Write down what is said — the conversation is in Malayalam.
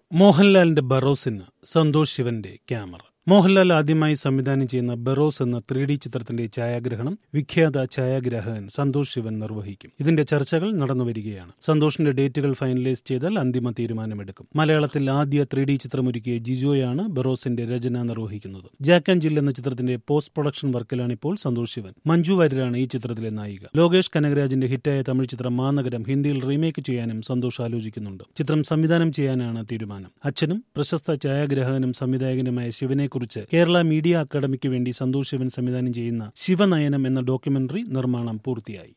മോഹൻലാലിന്റെ ബറോസിന് സന്തോഷ് ശിവന്റെ ക്യാമറ മോഹൻലാൽ ആദ്യമായി സംവിധാനം ചെയ്യുന്ന ബറോസ് എന്ന ത്രീ ഡി ചിത്രത്തിന്റെ ഛായാഗ്രഹണം വിഖ്യാത ഛായാഗ്രാഹകൻ സന്തോഷ് ശിവൻ നിർവഹിക്കും ഇതിന്റെ ചർച്ചകൾ നടന്നുവരികയാണ് സന്തോഷിന്റെ ഡേറ്റുകൾ ഫൈനലൈസ് ചെയ്താൽ അന്തിമ തീരുമാനമെടുക്കും മലയാളത്തിൽ ആദ്യ ത്രീ ഡി ചിത്രമൊരുക്കിയ ജിജോയാണ് ബറോസിന്റെ രചന നിർവഹിക്കുന്നത് ജാക്ക് ആൻഡ് ജിൽ എന്ന ചിത്രത്തിന്റെ പോസ്റ്റ് പ്രൊഡക്ഷൻ വർക്കിലാണ് ഇപ്പോൾ സന്തോഷ് ശിവൻ മഞ്ജു വാര്യരാണ് ഈ ചിത്രത്തിലെ നായിക ലോകേഷ് കനകരാജിന്റെ ഹിറ്റായ തമിഴ് ചിത്രം മാനഗരം ഹിന്ദിയിൽ റീമേക്ക് ചെയ്യാനും സന്തോഷ് ആലോചിക്കുന്നുണ്ട് ചിത്രം സംവിധാനം ചെയ്യാനാണ് തീരുമാനം അച്ഛനും പ്രശസ്ത ഛായാഗ്രാഹകനും സംവിധായകനുമായ ശിവനെക്കുറിച്ച് കേരള മീഡിയ അക്കാദമിക്ക് വേണ്ടി സന്തോഷ് ശിവൻ സംവിധാനം ചെയ്യുന്ന ശിവനയനം എന്ന ഡോക്യുമെന്ററി നിർമ്മാണം പൂർത്തിയായി